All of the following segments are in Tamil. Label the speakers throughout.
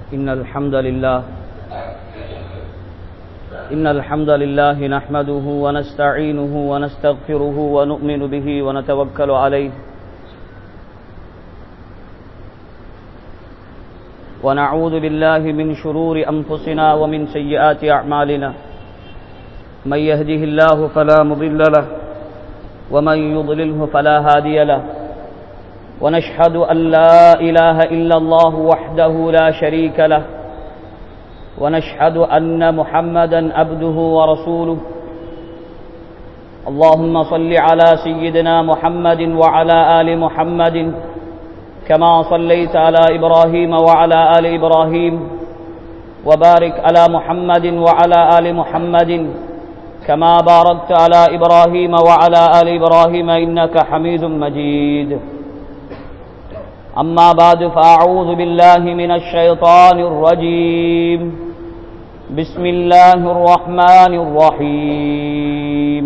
Speaker 1: إن الحمد لله إن الحمد لله نحمده ونستعينه ونستغفره ونؤمن به ونتوكل عليه ونعوذ بالله من شرور أنفسنا ومن سيئات أعمالنا من يهده الله فلا مضل له ومن يضلله فلا هادي له ونشهد أن لا إله إلا الله وحده لا شريك له ونشهد أن محمدا عبده ورسوله اللهم صل على سيدنا محمد وعلى آل محمد كما صليت على إبراهيم وعلى آل إبراهيم وبارك على محمد وعلى آل محمد كما باركت على إبراهيم وعلى آل إبراهيم إنك حميد مجيد أما بعد فأعوذ بالله من الشيطان الرجيم بسم الله الرحمن الرحيم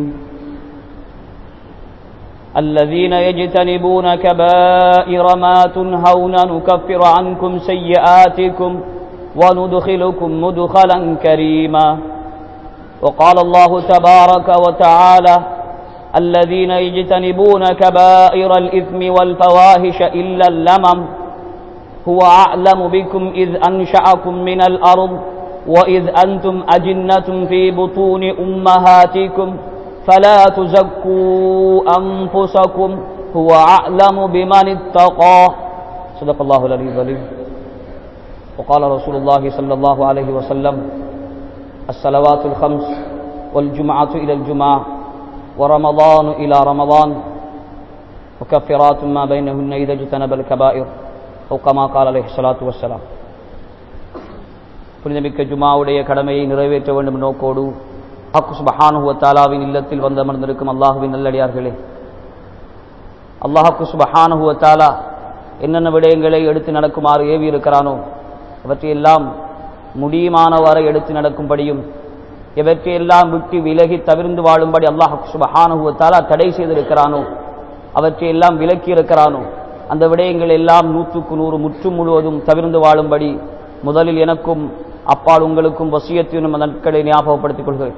Speaker 1: الذين يجتنبون كبائر ما تنهون نكفر عنكم سيئاتكم وندخلكم مدخلا كريما وقال الله تبارك وتعالى الذين يجتنبون كبائر الإثم والفواحش إلا اللمم هو أعلم بكم إذ أنشأكم من الأرض وإذ أنتم أجنة في بطون أمهاتكم فلا تزكوا أنفسكم هو أعلم بمن اتقى صدق الله العلي العظيم وقال رسول الله صلى الله عليه وسلم الصلوات الخمس والجمعة إلى الجمعة ورمضان إلى رمضان وكفرات ما بينهن إذا اجتنب الكبائر أو كما قال عليه الصلاة والسلام புனிதமிக்க ஜுமாவுடைய கடமையை நிறைவேற்ற வேண்டும் நோக்கோடு அக்கு சுபஹானுவத்தாலாவின் இல்லத்தில் வந்தமர்ந்திருக்கும் அல்லாஹுவின் நல்லடியார்களே அல்லாஹாக்கு சுபஹானுவத்தாலா என்னென்ன விடயங்களை எடுத்து நடக்குமாறு ஏவி இருக்கிறானோ அவற்றையெல்லாம் முடியுமானவாறு எடுத்து நடக்கும்படியும் எவற்றையெல்லாம் விட்டு விலகி தவிர்ந்து வாழும்படி அல்லாஹ் சுபஹானுவத்தாலா தடை செய்திருக்கிறானோ அவற்றையெல்லாம் விலக்கி இருக்கிறானோ அந்த விடயங்கள் எல்லாம் நூற்றுக்கு நூறு முற்றும் முழுவதும் தவிர்ந்து வாழும்படி முதலில் எனக்கும் அப்பால் உங்களுக்கும் வசியத்தினும் நாட்களை ஞாபகப்படுத்திக் கொள்கிறேன்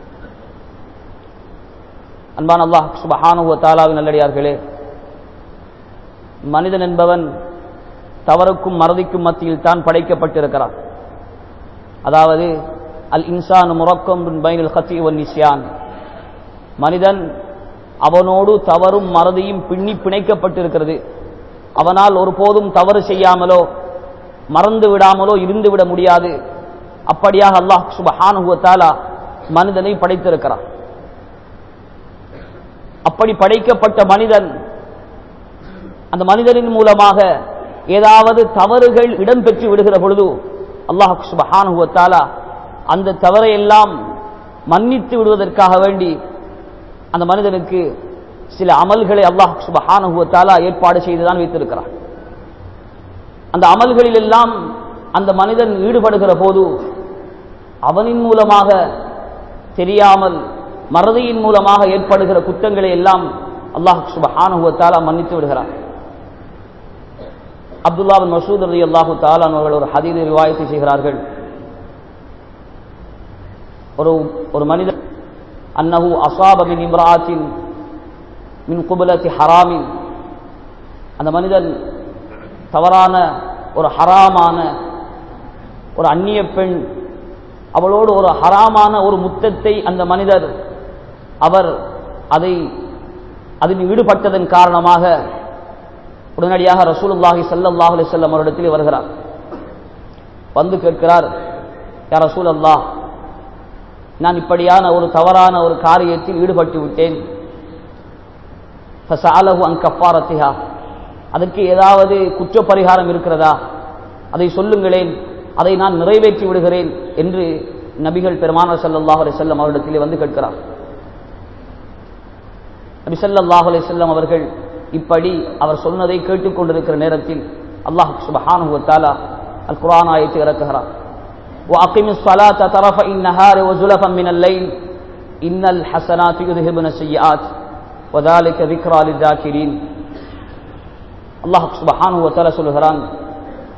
Speaker 1: அன்பான் அல்லாஹ் சுபஹானுவ தாலாவின் நல்லடியார்களே மனிதன் என்பவன் தவறுக்கும் மறதிக்கும் மத்தியில் தான் படைக்கப்பட்டிருக்கிறான் அதாவது அல் இன்சான் முறக்கம் பைனில் ஹத்தி ஒன் நிஸ்யான் மனிதன் அவனோடு தவறும் மறதியும் பின்னி பிணைக்கப்பட்டிருக்கிறது அவனால் ஒருபோதும் தவறு செய்யாமலோ மறந்து விடாமலோ இருந்து விட முடியாது அப்படியாக அல்லாஹ் சுபஹானுவத்தாலா மனிதனை படைத்திருக்கிறான் அப்படி படைக்கப்பட்ட மனிதன் அந்த மனிதனின் மூலமாக ஏதாவது தவறுகள் இடம்பெற்று விடுகிற பொழுது அல்லாஹ் சுபஹானுவத்தாலா அந்த தவறையெல்லாம் மன்னித்து விடுவதற்காக வேண்டி அந்த மனிதனுக்கு சில அமல்களை அல்லாஹ் சுபஹானுவத்தாலா ஏற்பாடு செய்துதான் வைத்திருக்கிறான் அந்த அமல்களில் எல்லாம் அந்த மனிதன் ஈடுபடுகிற போது அவனின் மூலமாக தெரியாமல் மறதியின் மூலமாக ஏற்படுகிற குற்றங்களை எல்லாம் அல்லாஹ் சுபஹானுவத்தாலா மன்னித்து விடுகிறார் அப்துல்லாபின் மசூத் அலி அல்லாஹு தாலான் அவர்கள் ஒரு ஹதீதை விவாயத்தை செய்கிறார்கள் ஒரு ஒரு மனிதன் அன்னஹு அசாபபின் இம்ராத்தின் மின் குபலத்தி ஹராமின் அந்த மனிதன் தவறான ஒரு ஹராமான ஒரு அந்நிய பெண் அவளோடு ஒரு ஹராமான ஒரு முத்தத்தை அந்த மனிதர் அவர் அதை அதில் ஈடுபட்டதன் காரணமாக உடனடியாக ரசூலுல்லாஹி சல்லாஹ் அலி செல்லம் அவரிடத்தில் வருகிறார் வந்து கேட்கிறார் யார் ரசூல் அல்லாஹ் நான் இப்படியான ஒரு தவறான ஒரு காரியத்தில் ஈடுபட்டு விட்டேன் ஃபசாலஹு அன் கஃபாரத்திஹா அதற்கு ஏதாவது குற்ற பரிகாரம் இருக்கிறதா அதை சொல்லுங்களேன் அதை நான் நிறைவேற்றி விடுகிறேன் என்று நபிகள் பெருமானார் சல்லாஹ் அலி செல்லம் அவரிடத்திலே வந்து கேட்கிறார் நபி சல்லாஹ் அலி செல்லம் அவர்கள் இப்படி அவர் சொன்னதை கேட்டுக்கொண்டிருக்கிற நேரத்தில் அல்லாஹ் சுபஹானுவத்தாலா அல் குரான் ஆயத்தை இறக்குகிறார் وأقم الصلاة طرفي النهار وزلفا من الليل إن الحسنات يذهبن السيئات وذلك ذكرى للذاكرين அல்லாஹ் சுபஹானு வத்தால சொல்லுகிறான்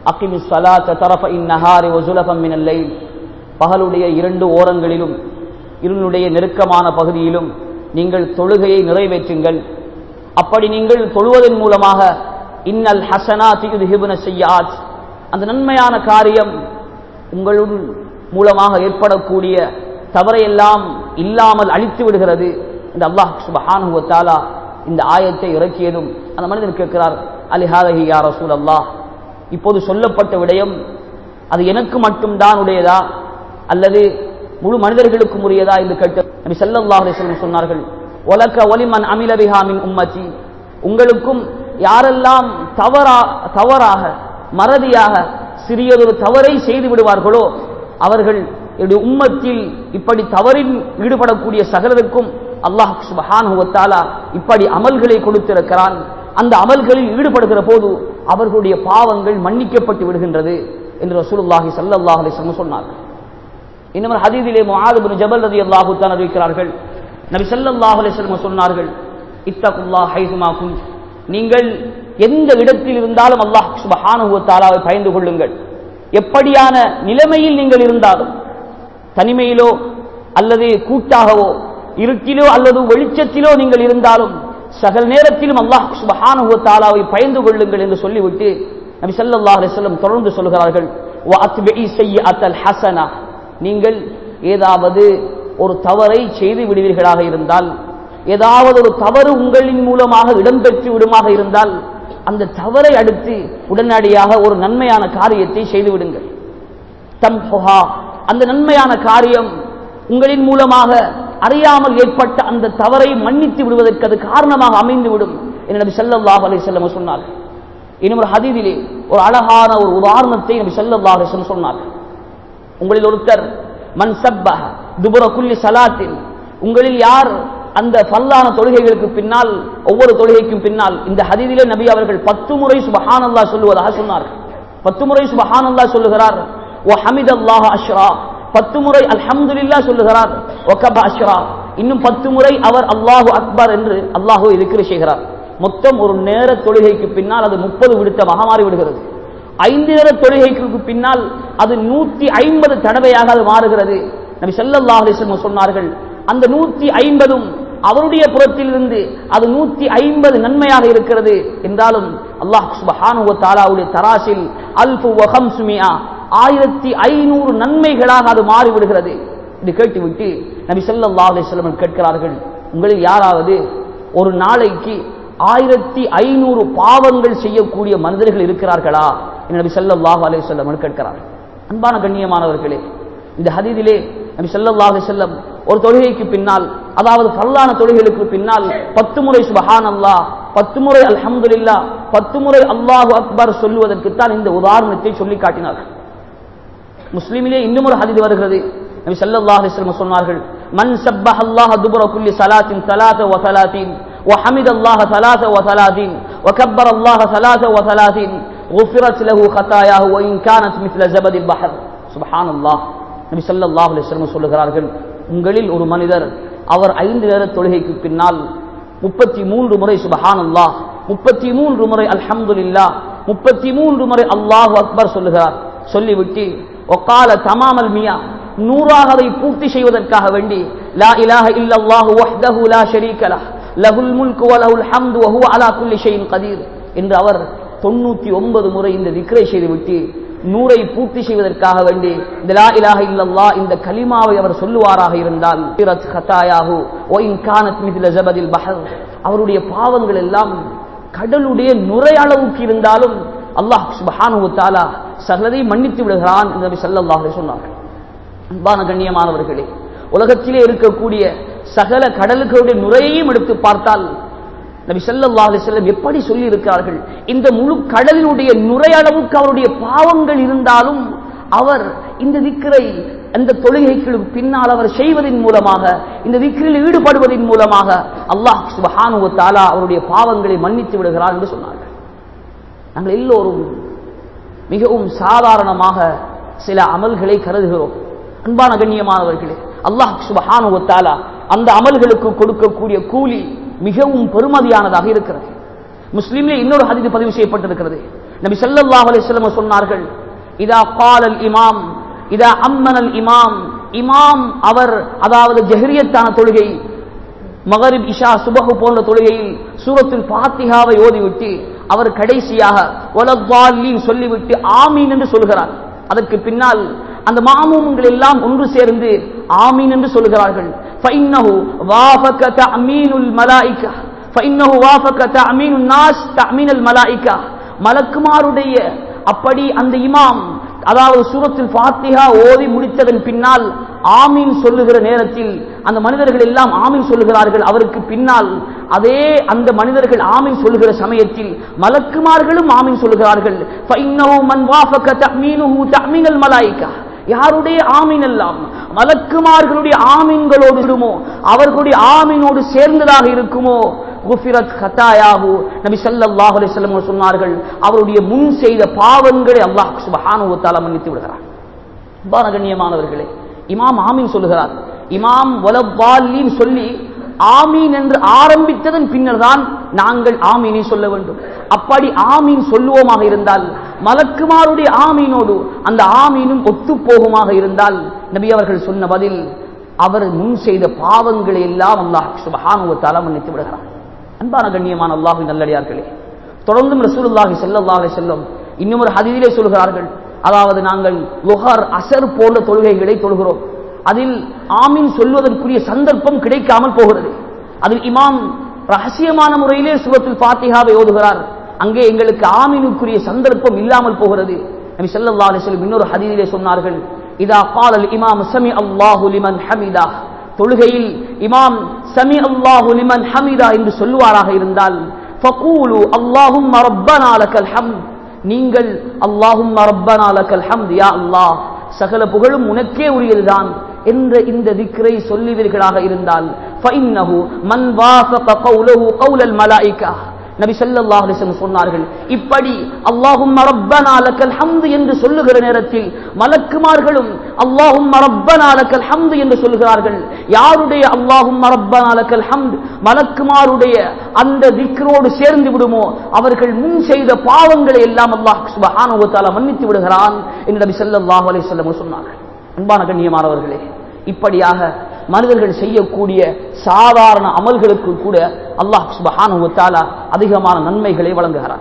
Speaker 1: அக்கிமி சலாத்த தரஃப இந்நஹாரி ஒசுலபம் மினல்லை பகலுடைய இரண்டு ஓரங்களிலும் இருளுடைய நெருக்கமான பகுதியிலும் நீங்கள் தொழுகையை நிறைவேற்றுங்கள் அப்படி நீங்கள் தொழுவதன் மூலமாக இன்னல் ஹசனா திகுதுஹிபுன செய்யாத் அந்த நன்மையான காரியம் உங்களுள் மூலமாக ஏற்படக்கூடிய தவறையெல்லாம் இல்லாமல் அழித்து விடுகிறது இந்த அல்லாஹ் சுபஹானு தாலா இந்த ஆயத்தை இறக்கியதும் அந்த மனிதன் கேட்கிறார் அலிஹாதஹி யா ரசூல் அல்லாஹ் இப்போது சொல்லப்பட்ட விடயம் அது எனக்கு மட்டும்தான் உடையதா அல்லது முழு மனிதர்களுக்கும் உரியதா என்று கேட்டு நபி ஸல்லல்லாஹு அலைஹி வஸல்லம் சொன்னார்கள் ஒலக்க ஒலிமன் அமில பிஹா மின் உம்மத்தி உங்களுக்கும் யாரெல்லாம் தவறா தவறாக மறதியாக சிறியதொரு தவறை செய்து விடுவார்களோ அவர்கள் என்னுடைய உம்மத்தில் இப்படி தவறில் ஈடுபடக்கூடிய சகலருக்கும் அல்லாஹ் சுபஹானஹு வ தஆலா இப்படி அமல்களை கொடுத்திருக்கிறான் அந்த அமல்களில் ஈடுபடுகிற போது அவர்களுடைய பாவங்கள் மன்னிக்கப்பட்டு விடுகின்றது என்று ரசூலுல்லாஹி ஸல்லல்லாஹு அலைஹி வஸல்லம் சொன்னார்கள் இன்னும் ஹதீதிலே முஆது பின் ஜபல் ரலியல்லாஹு தஆலா அறிவிக்கிறார்கள் நபி ஸல்லல்லாஹு அலைஹி வஸல்லம் சொன்னார்கள் இத்தகுல்லாஹ் ஹைசுமா குன் நீங்கள் எந்த இடத்தில் இருந்தாலும் அல்லாஹ் சுபஹானஹு வ தஆலாவை பயந்து கொள்ளுங்கள் எப்படியான நிலைமையில் நீங்கள் இருந்தாலும் தனிமையிலோ அல்லது கூட்டாகவோ இருட்டிலோ அல்லது வெளிச்சத்திலோ நீங்கள் இருந்தாலும் சகல நேரத்திலும் அல்லாஹ் சுபஹானஹு வ தஆலாவை பயந்து கொள்ளுங்கள் என்று சொல்லிவிட்டு நபி ஸல்லல்லாஹு அலைஹி வஸல்லம் தொடர்ந்து சொல்கிறார்கள் வ அத்பிஇ ஸய்யிஅத்தல் ஹஸனா நீங்கள் ஏதாவது ஒரு தவறை செய்து விடுவீர்களாக இருந்தால் ஏதாவது ஒரு தவறு உங்களின் மூலமாக இடம்பெற்று விடுமாக இருந்தால் அந்த தவறை அடுத்து உடனடியாக ஒரு நன்மையான காரியத்தை செய்து விடுங்கள் தம்ஹா அந்த நன்மையான காரியம் உங்களின் மூலமாக அறியாமல் ஏற்பட்ட அந்த தவறை மன்னித்து விடுவதற்கு அது காரணமாக அமைந்துவிடும் என்று நபி ஸல்லல்லாஹு அலைஹி வஸல்லம் சொன்னார் இன்னும் ஒரு ஹதீதிலே ஒரு அழகான ஒரு உதாரணத்தை நபி ஸல்லல்லாஹு அலைஹி வஸல்லம் சொன்னார் உங்களில் ஒருத்தர் மன் சப்பஹ துபுர குல்லி சலாத்தின் உங்களில் யார் அந்த பல்லான தொழுகைகளுக்கு பின்னால் ஒவ்வொரு தொழுகைக்கும் பின்னால் இந்த ஹதீதிலே நபி அவர்கள் பத்து முறை சுபஹானல்லா சொல்லுவதாக சொன்னார் பத்து முறை சுபஹானல்லா சொல்லுகிறார் ஓ ஹமித் அல்லாஹ் அஷ்ரா பத்து முறை அல்ஹம்துலில்லா சொல்லுகிறார் ஒகப அஷ்ரா இன்னும் பத்து முறை அவர் அல்லாஹு அக்பர் என்று அல்லாஹு இருக்கிற செய்கிறார் மொத்தம் ஒரு நேர தொழுகைக்கு பின்னால் அது முப்பது விடுத்தமாக மாறிவிடுகிறது ஐந்து நேர தொழுகைக்கு பின்னால் அது நூத்தி ஐம்பது தடவையாக அது மாறுகிறது நபி ஸல்லல்லாஹு அலைஹி வஸல்லம் சொன்னார்கள் அந்த நூத்தி ஐம்பதும் அவருடைய புறத்திலிருந்து அது நூத்தி ஐம்பது நன்மையாக இருக்கிறது என்றாலும் அல்லாஹ் சுபஹானு வ தஆலாவுடைய தராசில் அல்ஃபு வ ஹம்சுமியா ஆயிரத்தி ஐநூறு நன்மைகளாக அது மாறிவிடுகிறது இது கேட்டுவிட்டு நபி ஸல்லல்லாஹு அலைஹி வஸல்லம் கேட்கிறார்கள் உங்களில் யாராவது ஒரு நாளைக்கு ஆயிரத்தி ஐநூறு பாவங்கள் செய்யக்கூடிய மனிதர்கள் இருக்கிறார்களா என்று நபி ஸல்லல்லாஹு அலைஹி வஸல்லம் கேட்கிறார் அன்பான கண்ணியமானவர்களே இந்த ஹதீதிலே நபி ஸல்லல்லாஹு அலைஹி வஸல்லம் ஒரு தொழுகைக்கு பின்னால் அதாவது பல்லான தொழுகைகளுக்கு பின்னால் பத்து முறை சுபஹான் அல்லாஹ் பத்து முறை அல்ஹம்துலில்லாஹ் பத்து முறை அல்லாஹு அக்பர் சொல்லுவதற்குத்தான் இந்த உதாரணத்தை சொல்லி காட்டினார் முஸ்லிமிலே இன்னும் ஒரு ஹதீது வருகிறது நபி ஸல்லல்லாஹு அலைஹி வஸல்லம் சொன்னார்கள் மன் சப்பஹ அல்லாஹ் துபுர குல்லி ஸலாத்தின் ஸலாத வ ஸலாத்தின் وحمد الله ثلاثة وثلاثين وكبر الله ثلاثة وثلاثين غفرت له خطاياه وإن كانت مثل زبد البحر سبحان الله நபி ஸல்லல்லாஹு அலைஹி வஸல்லம் சொல்லுகிறார்கள் உங்களில் ஒரு மனிதர் அவர் ஐந்து நேர தொழுகைக்கு பின்னால் முப்பத்தி மூன்று முறை சுபஹானல்லாஹ் முப்பத்தி மூன்று முறை அல்ஹம்துலில்லாஹ் முப்பத்தி மூன்று முறை அல்லாஹு அக்பர் சொல்லுகிறார் சொல்லிவிட்டு ஒக்கால தமாமல் மியா நூறாக அதை பூர்த்தி செய்வதற்காக வேண்டி லா இலாஹ இல்லல்லாஹு வஹ்தஹு லா ஷரீக லஹ் லஹுல் முல்கு வ லஹுல் ஹம்து வ ஹுவ அலா குல்லி ஷைஇன் கதீர் என்று அவர் தொண்ணூத்தி ஒன்பது முறை இந்த திக்ரை செய்துவிட்டு நூறை பூர்த்தி செய்வதற்காக வேண்டி இந்த லா இலாஹ இல்லல்லா இந்த கலிமாவை அவர் சொல்லுவாராக இருந்தால் பிறத் கதாயாஹு ஓ இன் கானத் மித்ல ஜபதில் பஹர் அவருடைய பாவங்கள் எல்லாம் கடலுடைய நுரை அளவுக்கு இருந்தாலும் அல்லாஹ் சுப்ஹானஹு தஆலா சகலதை மன்னித்து விடுகிறான் என்று நபி ஸல்லல்லாஹு அலைஹி சொன்னார்கள் அன்பான கண்ணியமானவர்களே உலகத்திலே இருக்கக்கூடிய சகல கடல்களுடைய நுரையையும் எடுத்து பார்த்தால் நபி ஸல்லல்லாஹு அலைஹி வஸல்லம் எப்படி சொல்லி இருக்கிறார்கள் இந்த முழு கடலினுடைய நுரை அளவுக்கு அவருடைய பாவங்கள் இருந்தாலும் அவர் இந்த திக்கரை அந்த தொழுகைக்கு பின்னால் அவர் செய்வதன் மூலமாக இந்த திக்கிரில் ஈடுபடுவதன் மூலமாக அல்லாஹ் சுபஹானு வ தஆலா அவருடைய பாவங்களை மன்னித்து விடுகிறார் என்று சொன்னார்கள் நாங்கள் எல்லோரும் மிகவும் சாதாரணமாக சில அமல்களை கருதுகிறோம் அன்பான கண்ணியமானவர்களே அல்லாஹ் சுபஹானு வ தஆலா அந்த அமல்களுக்கு கொடுக்கக்கூடிய கூலி மிகவும் பெருமதியானதாக இருக்கிறது முஸ்லீம்ல இன்னொரு ஹதீது பதிவு செய்யப்பட்டிருக்கிறது நபி ஸல்லல்லாஹு அலைஹி வஸல்லம் சொன்னார்கள் இதா காலல் இமாம் இதா அம்மனல் இமாம் இமாம் அவர் அதாவது ஜஹரியத்தான தொழுகை மகரிப் இஷா சுபஹு போன்ற தொழுகையில் சூரத்துல் பாத்திகாவை ஓதிவிட்டு அவர் கடைசியாக ஒலவாலின் சொல்லிவிட்டு ஆமீன் என்று சொல்கிறார் அதற்கு பின்னால் அந்த மாமூமங்கள் எல்லாம் ஒன்று சேர்ந்து ஆமீன் என்று சொல்கிறார்கள் فإنه وافق تأمين الملائكة فإنه وافق تأمين الناس تأمين الملائكة மலக்குமாருடைய அப்படி அந்த இமாம் அதாவது சூரத்தில் ஃபாத்திஹா ஓதி முடித்ததன் பின்னால் ஆமீன் சொல்லுகிற நேரத்தில் அந்த மனிதர்கள் எல்லாம் ஆமீன் சொல்லுகிறார்கள் அவருக்கு பின்னால் அதே அந்த மனிதர்கள் ஆமீன் சொல்லுகிற சமயத்தில் மலக்குமார்களும் ஆமீன் சொல்லுகிறார்கள் فإنه من وافق تأمينه تأمين الملائكة யாருடைய ஆமீன் எல்லாம் மலக்குமார்களுடைய ஆமீன்களோடு இருக்குமோ அவர்களுடைய ஆமீனோடு சேர்ந்ததாக இருக்குமோ குஃபிரத் ஹத்தாயாஹு நபி ஸல்லல்லாஹு அலைஹி வஸல்லம் சொன்னார்கள் அவருடைய முன் செய்த பாவங்களை அல்லாஹ் சுப்ஹானஹு வ தஆலா மன்னித்து விடுகிறார் அன்பான கண்ணியமானவர்களே இமாம் ஆமீன் சொல்லுகிறார் இமாம் வலவாலின் சொல்லி ஆமீன் என்று ஆரம்பித்ததன் பின்னர் தான் நாங்கள் ஆமீனை சொல்ல வேண்டும் அப்படி ஆமீன் சொல்லுவோமாக இருந்தால் மலக்குமாருடைய ஆமீனோடு அந்த ஆமீனும் ஒத்துப்போகுமாக இருந்தால் நபி அவர்கள் சொன்ன பதில் அவர் முன் செய்த பாவங்களை எல்லாம் அல்லாஹ் சுபஹானுவத்தால மன்னித்து விடுகிறார் அன்பான கண்ணியமான அல்லாஹு நல்லடியார்களே தொடர்ந்தும் ரசூலுல்லாஹி ஸல்லல்லாஹு அலைஹி வஸல்லம் இன்னும் ஒரு ஹதீஸிலே சொல்கிறார்கள் அதாவது நாங்கள் லுஹர் அசர் போன்ற தொழுகைகளை தொழுகிறோம் அதில் ஆமீன் சொல்வதற்குரிய சந்தர்ப்பம் கிடைக்காமல் போகிறது அதில் இமாம் ரகசியமான முறையிலே சுரத்தில் பாத்திகாவை ஓதுகிறார் அங்கே எங்களுக்கு ஆமீனுக்குரிய சந்தர்ப்பம் இல்லாமல் போகிறது நபி ஸல்லல்லாஹு அலைஹி வஸல்லம் இன்னொரு ஹதீஸிலே சொன்னார்கள் இதா காலல் இமாம் சமி அல்லாஹு லிமன் ஹமிதா தொழுகையில் இமாம் சமி அல்லாஹு லிமன் ஹமிதா என்று சொல்லுவாராக இருந்தால் ஃபகூலு அல்லாஹும்ம ரப்பனா லக்கல் ஹம்த் நீங்கள் அல்லாஹும்ம ரப்பனா லக்கல் ஹம்த் யா அல்லாஹ் சகல புகழும் உனக்கே உரியதுதான் என்ற இந்த திக்ரை சொல்லுவீர்களாக இருந்தால் فإنه من وافق قوله قول الملائكة நபி ஸல்லல்லாஹு அலைஹி வஸல்லம் சொன்னார்கள் இப்படி அல்லாஹும்ம ரப்பனா லக்கல் ஹம்து என்று சொல்லுகிற நேரத்தில் மலக்குமார்களும் அல்லாஹும்ம ரப்பனா லக்கல் ஹம்து என்று சொல்கிறார்கள் யாருடைய அல்லாஹும்ம ரப்பனா லக்கல் ஹம்த் மலக்குமாருடைய அந்த திக்ரோடு சேர்ந்து விடுமோ அவர்கள் முன் செய்த பாவங்களை எல்லாம் அல்லாஹ் சுப்ஹானஹு வ தஆலா மன்னித்து விடுகிறான் என்று நபி ஸல்லல்லாஹு அலைஹி வஸல்லம் சொன்னார்கள் அன்பான கண்ணியமானவர்களே இப்படியாக மனிதர்கள் செய்யக்கூடிய சாதாரண அமல்களுக்கு கூட அல்லாஹ் சுபஹானு தாலா அதிகமான நன்மைகளை வழங்குகிறார்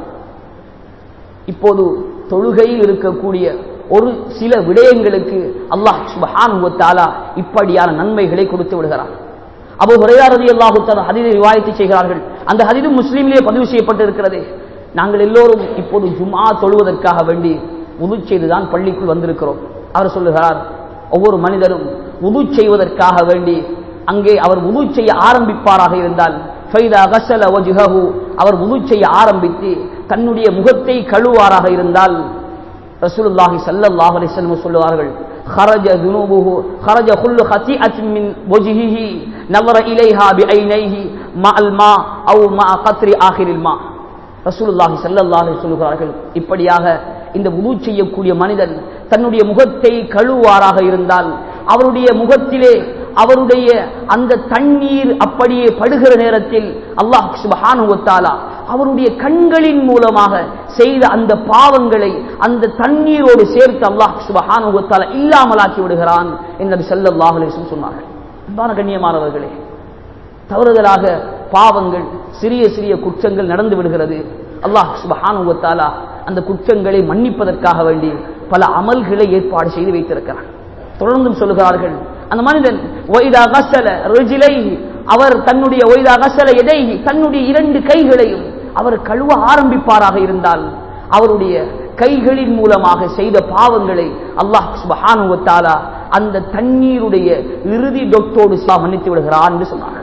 Speaker 1: இப்போது தொழுகையில் இருக்கக்கூடிய ஒரு சில விடயங்களுக்கு அல்லாஹ் சுபஹானு தாலா இப்படியான நன்மைகளை கொடுத்து விடுகிறார் அபு ஹுரையாரதி அல்லாஹு தாலா ஹதீதை விவாதித்து செய்கிறார்கள் அந்த ஹதீது முஸ்லீமிலே பதிவு செய்யப்பட்டிருக்கிறது நாங்கள் எல்லோரும் இப்போது ஜும்ஆ தொழுவதற்காக வேண்டி உது செய்துதான் பள்ளிக்குள் வந்திருக்கிறோம் அவர் சொல்லுகிறார் ஒவ்வொரு மனிதரும் உது செய்வதற்காக வேண்டி அங்கே அவர் உது செய்ய ஆரம்பிப்பாராக இருந்தால் ஃபைதா கசல வஜுஹு அவர் உது செய்ய ஆரம்பித்து தன்னுடைய முகத்தை கழுவாராக இருந்தால் ரசூலுல்லாஹி ஸல்லல்லாஹு அலைஹி வஸல்லம் சொல்லுவார்கள் خرج ذنوبه خرج كل خطيئة من وجهه نظر إليها بعينيه مع الماء أو مع قطر آخر الماء ரசூலுல்லாஹி ஸல்லல்லாஹு அலைஹி சொல்லுகிறார்கள் இப்படியாக இந்த உது செய்யக்கூடிய மனிதன் தன்னுடைய முகத்தை கழுவாராக இருந்தால் அவருடைய முகத்திலே அவருடைய அந்த தண்ணீர் அப்படியே படுகிற நேரத்தில் அல்லாஹ் சுபஹானுவத்தாலா அவருடைய கண்களின் மூலமாக செய்த அந்த பாவங்களை அந்த தண்ணீரோடு சேர்த்து அல்லாஹ் சுபஹானுவத்தாலா இல்லாமலாக்கி விடுகிறான் என்று செல்லல்லாஹ் சொன்னார்கள் அன்பான கண்ணியமானவர்களே தவறுதலாக பாவங்கள் சிறிய சிறிய குற்றங்கள் நடந்து விடுகிறது அல்லாஹ் சுபஹானுவத்தாலா அந்த குற்றங்களை மன்னிப்பதற்காக வேண்டி பல அமல்களை ஏற்பாடு செய்து வைத்திருக்கிறார் தொடர்ந்தும் சொல்லுகிறார்கள் அந்த மனிதன் ஒய்தா கசல ரிஜிலை அவர் தன்னுடைய ஒய்தா கசல எதை தன்னுடைய இரண்டு கைகளையும் அவர் கழுவ ஆரம்பிப்பாராக இருந்தால் அவருடைய கைகளின் மூலமாக செய்த பாவங்களை அல்லாஹ் சுபஹானுவத்தாலா அந்த தண்ணீருடைய இறுதி டொட்டோடு மன்னித்து விடுகிறார் என்று சொன்னார்கள்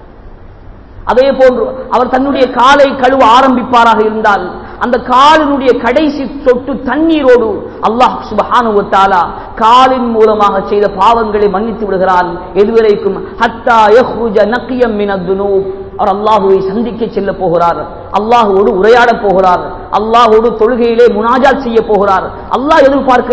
Speaker 1: அதே போன்று அவர் தன்னுடைய காலை கழுவ ஆரம்பிப்பாராக இருந்தால் அந்த காலினுடைய கடைசி சொட்டு தண்ணீரோடு அல்லாஹ் சுபஹானுவத்தாலா காலின் மூலமாக செய்த பாவங்களை மன்னித்து விடுகிறான் எதுவரைக்கும் ஹத்தா யஹ்ருஜ நக்கியம் மினத்துனூப் அவர் அல்லாஹுவை சந்திக்க செல்ல போகிறார் அல்லாஹுவோடு உரையாட போகிறார் அல்லாஹோடு தொழுகையிலே முனாஜாத் செய்ய போகிறார் அல்லாஹ் எதிர்பார்க்கிறான்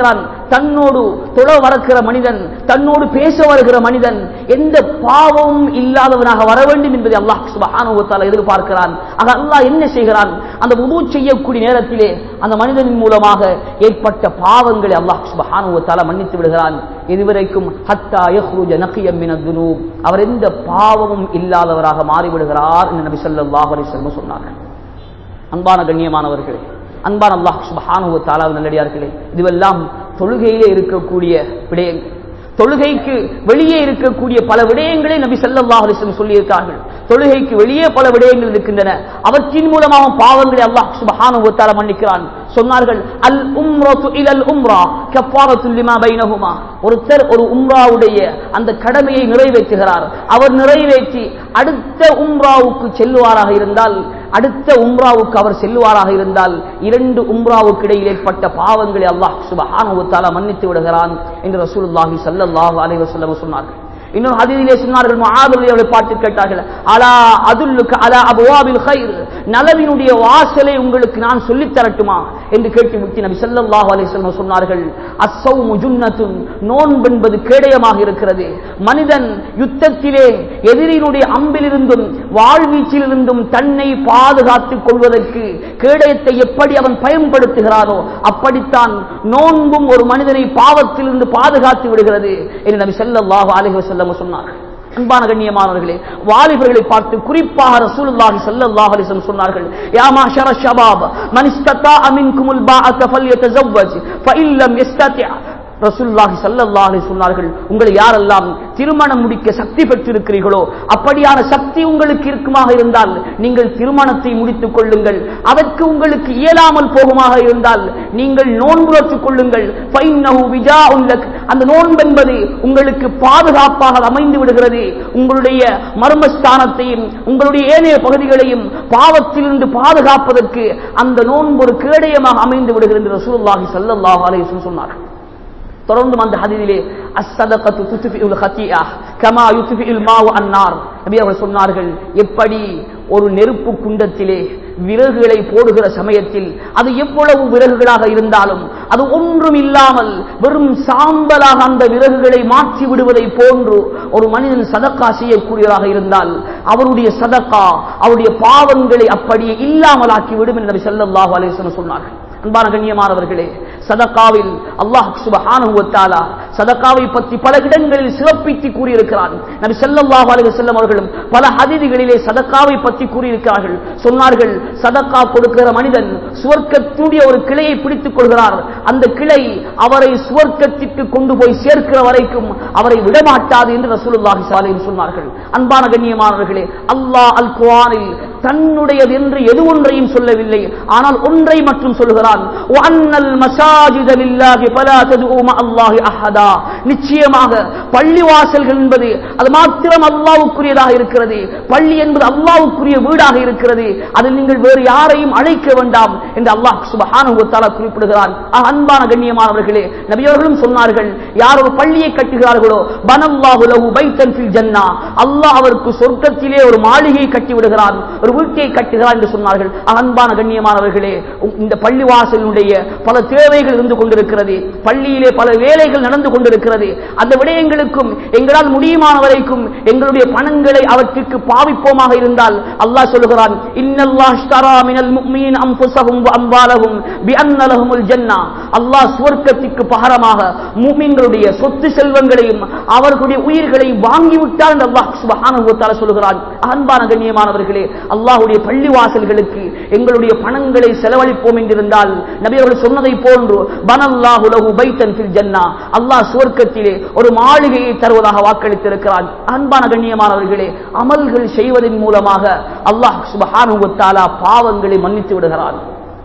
Speaker 1: தன்னோடு தொழ வரக்கிற மனிதன் தன்னோடு பேச வருகிற மனிதன் எந்த பாவமும் இல்லாதவனாக வர வேண்டும் என்பதை அல்லாஹ் சுபஹானுவத்தால் எதிர்பார்க்கிறான் ஆக அல்லாஹ் என்ன செய்கிறான் அந்த உது செய்யக்கூடிய நேரத்திலே அந்த மனிதனின் மூலமாக ஏற்பட்ட பாவங்களை அல்லாஹ் சுபஹானுவத்தால மன்னித்து விடுகிறான் இதுவரைக்கும் ஹத்தா யஹ்ருஜ நகியம் மின துனூப் அவர் எந்த பாவமும் இல்லாதவராக மாறிவிடுகிறார் என்று நபி ஸல்லல்லாஹு அலைஹி வஸல்லம் சொன்னார்கள் அன்பான கண்ணியமானவர்களே அன்பான அல்லாஹ் சுபஹானுவ தாலாவு நல்லடியார்களே இதுவெல்லாம் தொழுகையிலே இருக்கக்கூடிய விடயங்கள் தொழுகைக்கு வெளியே இருக்கக்கூடிய பல விடயங்களை நபி ஸல்லல்லாஹு அலைஹி வஸல்லம் சொல்லியிருக்கார்கள் தொழுகைக்கு வெளியே பல விடயங்கள் இருக்கின்றன அவற்றின் மூலமாக பாவங்களை அல்லாஹ் சுபஹானஹு வ தஆலா மன்னிக்கிறான் சொன்னார்கள் அல் உம்ரத்து இலல் உம்ரா கஃபாரத்து லிமா பைனஹுமா ஒருத்தர் ஒரு உம்ராவுடைய அந்த கடமையை நிறைவேற்றுகிறார் அவர் நிறைவேற்றி அடுத்த உம்ராவுக்கு செல்லுவாராக இருந்தால் அடுத்த உம்ராவுக்கு அவர் செல்லுவாராக இருந்தால் இரண்டு உம்ராவுக்கு இடையில் ஏற்பட்ட பாவங்களை அல்லாஹ் சுபஹானஹு வ தஆலா மன்னித்து விடுகிறான் என்று ரசூலுல்லாஹி ஸல்லல்லாஹு அலைஹி வஸல்லம் சொன்னார்கள் இன்னொரு ஹதீஸிலே சொன்னார்கள் முஆதுல் அவரை பாட்டு கேட்டார்கள் அலா அதுல்லுக்கு அலா அபுவாபில் கைர் நலவினுடைய வாசலை உங்களுக்கு நான் சொல்லித் தரட்டுமா என்று கேட்டு விட்டு நபி ஸல்லல்லாஹு அலைஹி வஸல்லம் சொன்னார்கள் அஸ்ஸௌமு ஜுன்னத்துன் நோன்பு என்பது கேடயமாக இருக்கிறது மனிதன் யுத்தத்திலே எதிரினுடைய அம்பிலிருந்தும் வாழ்வீச்சிலிருந்தும் தன்னை பாதுகாத்துக் கொள்வதற்கு கேடயத்தை எப்படி அவன் பயன்படுத்துகிறானோ அப்படித்தான் நோன்பும் ஒரு மனிதனை பாவத்திலிருந்து பாதுகாத்து விடுகிறது என்று நபி ஸல்லல்லாஹு அலைஹி வஸல்லம் சொன்னார்கள் அன்பான கண்ணியமானவர்களே வாலிபர்களை பார்த்து குறிப்பாக ரசூலுல்லாஹி ஸல்லல்லாஹு அலைஹி வஸல்லம் சொன்னார்கள் யா மாஷர ஷபாப் மன் இஸ்ததா மின்குமுல் பாஅத ஃபல்யதஸவ்வஜ் ஃபஇன் லம் யஸ்ததி ரசூலுல்லாஹி ஸல்லல்லாஹு அலைஹி சொன்னார்கள் உங்களை யாரெல்லாம் திருமணம் முடிக்க சக்தி பெற்றிருக்கிறீர்களோ அப்படியான சக்தி உங்களுக்கு இருக்குமாக இருந்தால் நீங்கள் திருமணத்தை முடித்துக் கொள்ளுங்கள் அதற்கு உங்களுக்கு இயலாமல் போகுமாக இருந்தால் நீங்கள் நோன்பு வற்றுக் கொள்ளுங்கள் ஃபைன்னஹு விஜாஉன் லக் அந்த நோன்பு என்பது உங்களுக்கு பாதுகாப்பாக அமைந்து விடுகிறது உங்களுடைய மர்மஸ்தானத்தையும் உங்களுடைய ஏனைய பகுதிகளையும் பாவத்திலிருந்து பாதுகாப்பதற்கு அந்த நோன்பு ஒரு கேடயமாக அமைந்து விடுகிறது என்று ரசூலுல்லாஹி ஸல்லல்லாஹு அலைஹி வஸல்லம் சொன்னார்கள் தொடர்ந்து அந்த ஹதீதிலே அஸ்ஸதகத்து துத்ஃபிஉல் ஹதீஆ கமா யுத்ஃபிஉல் மாவு அன்னார் நபி அவர்கள் சொன்னார்கள் எப்படி ஒரு நெருப்பு குண்டத்திலே விறகுகளை போடுகிற சமயத்தில் அது எவ்வளவு விறகுகளாக இருந்தாலும் அது ஒன்றும் இல்லாமல் வெறும் சாம்பலாக அந்த விறகுகளை மாற்றி விடுவதை போன்று ஒரு மனிதன் சதக்கா செய்யக்கூடியதாக இருந்தால் அவருடைய சதக்கா அவருடைய பாவங்களை அப்படியே இல்லாமலாக்கி விடும் என்று நபி ஸல்லல்லாஹு அலைஹி வஸல்லம் சொன்னார்கள் அன்பான கண்ணியமானவர்களே சதக்காவில் அல்லாஹ் சுபஹானஹு வ தஆலா சதக்காவை பற்றி பல இடங்களில் சிறப்பித்து கூறியிருக்கிறான் நபி ஸல்லல்லாஹு அலைஹி வஸல்லம் அவர்களும் பல ஹதீதுகளிலே சதக்காவை பற்றி கூறியிருக்கிறார்கள் சொன்னார்கள் சதக்கா கொடுக்கிற மனிதன் சுவர்க்கத்துடைய ஒரு கிளையை பிடித்துக் கொள்கிறார் அந்த கிளை அவரை சுவர்க்கத்திற்கு கொண்டு போய் சேர்க்கிற வரைக்கும் அவரை விடமாட்டாது என்று ரசூலுல்லாஹி ஸல்லல்லாஹு அலைஹி சொன்னார்கள் அன்பான கண்ணியமானவர்களே அல்லாஹ் அல் குர்ஆனில் தன்னுடையது என்று எது ஒன்றையும் சொல்லவில்லை ஆனால் ஒன்றை மட்டும் சொல்கிறான் வஅன்னல் மசாஜித லில்லாஹி ஃபலா ததுஉ மஅல்லாஹி அஹதா நிச்சயமாக பள்ளி வாசல்கள் என்பது அது மாத்திரம் அல்லாஹ்வுக்குரியதாக இருக்கிறது பள்ளி என்பது அல்லாஹ்வுக்குரிய வீடாக இருக்கிறது அதில் நீங்கள் வேறு யாரையும் அழைக்க வேண்டாம் என்று அல்லாஹ் சுப்ஹானஹு வ தஆலா குறிப்பிடுகிறான் ஆக, அன்பான கண்ணியமானவர்களே நபியவர்களும் சொன்னார்கள் யார் ஒரு பள்ளியை கட்டுகிறார்களோ பனல்லாஹு லஹு பைத்தன் ஃபில் ஜன்னா அல்லாஹ் அவருக்கு சொர்க்கத்திலே ஒரு மாளிகையை கட்டி விடுகிறான் ஒரு வீட்டை கட்டுகிறான் என்று சொன்னார்கள் ஆக, அன்பான கண்ணியமானவர்களே உ- இந்த பள்ளிவாசலினுடைய பல தேவைகள் இருந்து கொண்டிருக்கிறது பள்ளியிலே பல வேலைகள் நடந்து கொண்டிருக்கிறது அந்த விடயங்களுக்கும் எங்களால் முடியுமான வரைக்கும் எங்களுடைய பணங்களை அவற்றுக்கு பாவிப்போமாக இருந்தால் அல்லாஹ் சொல்லுகிறான் இன்னல்லாஹ் ஷ்தரா மினல் முஃமினீன அன்ஃபுஸஹும் வ அம்வாலஹும் பிஅன்ன லஹுமுல் ஜன்னah அல்லாஹ் சுவர்க்கத்திற்கு பகரமாக முஃமின்களுடைய சொத்து செல்வங்களையும் அவர்களுடைய உயிர்களையும் வாங்கி விட்டார் என்று அல்லாஹ் சுப்ஹானஹு வ தஆலா சொல்லுகிறான் அன்பான கண்ணியமானவர்களே அல்லாஹ்வுடைய பள்ளிவாசல்களுக்கு எங்களுடைய பணங்களை செலவழிப்போம் என்றிருந்தால் நபி அவர்கள் சொன்னதை போன்று பனல்லாஹு லஹு பைத்தன் ஃபில் ஜன்னா அல்லாஹ் சுவர்க்கத்திலே ஒரு மாளிகையை தருவதாக வாக்களித்திருக்கிறான் அன்பான கண்ணியமானவர்களே அமல்கள் செய்வதன் மூலமாக அல்லாஹ் சுப்ஹானஹு வ தஆலா பாவங்களை மன்னித்து விடுகிறான்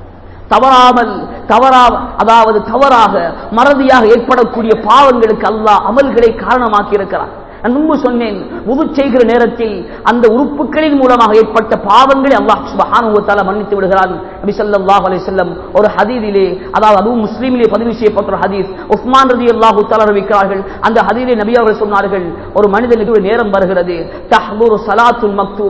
Speaker 1: தவறாமல் தவறா அதாவது தவறாக மறதியாக ஏற்படக்கூடிய பாவங்களுக்கு அல்லாஹ் அமல்களை காரணமாக்கி இருக்கிறான் நான் முன்பு சொன்னேன் உது செய்கிற நேரத்தில் அந்த உறுப்புகளின் மூலமாக ஏற்பட்ட பாவங்களை அல்லாஹ் சுப்ஹானஹு வ தஆலா மன்னித்து விடுகிறான் நபி ஸல்லல்லாஹு அலைஹி வஸல்லம் ஒரு ஹதீஸிலே அதாவது அதுவும் முஸ்லிமிலே பதிவு செய்யப்பட்ட ஒரு ஹதீஸ் உஸ்மான் ரலியல்லாஹு தஆலா அறிவிக்கிறார்கள் அந்த ஹதீஸிலே நபி அவர்கள் சொன்னார்கள் ஒரு மனிதனுக்கு ஒரு நேரம் வருகிறது தஹ்துரு ஸலாத்துல் மக்தூபா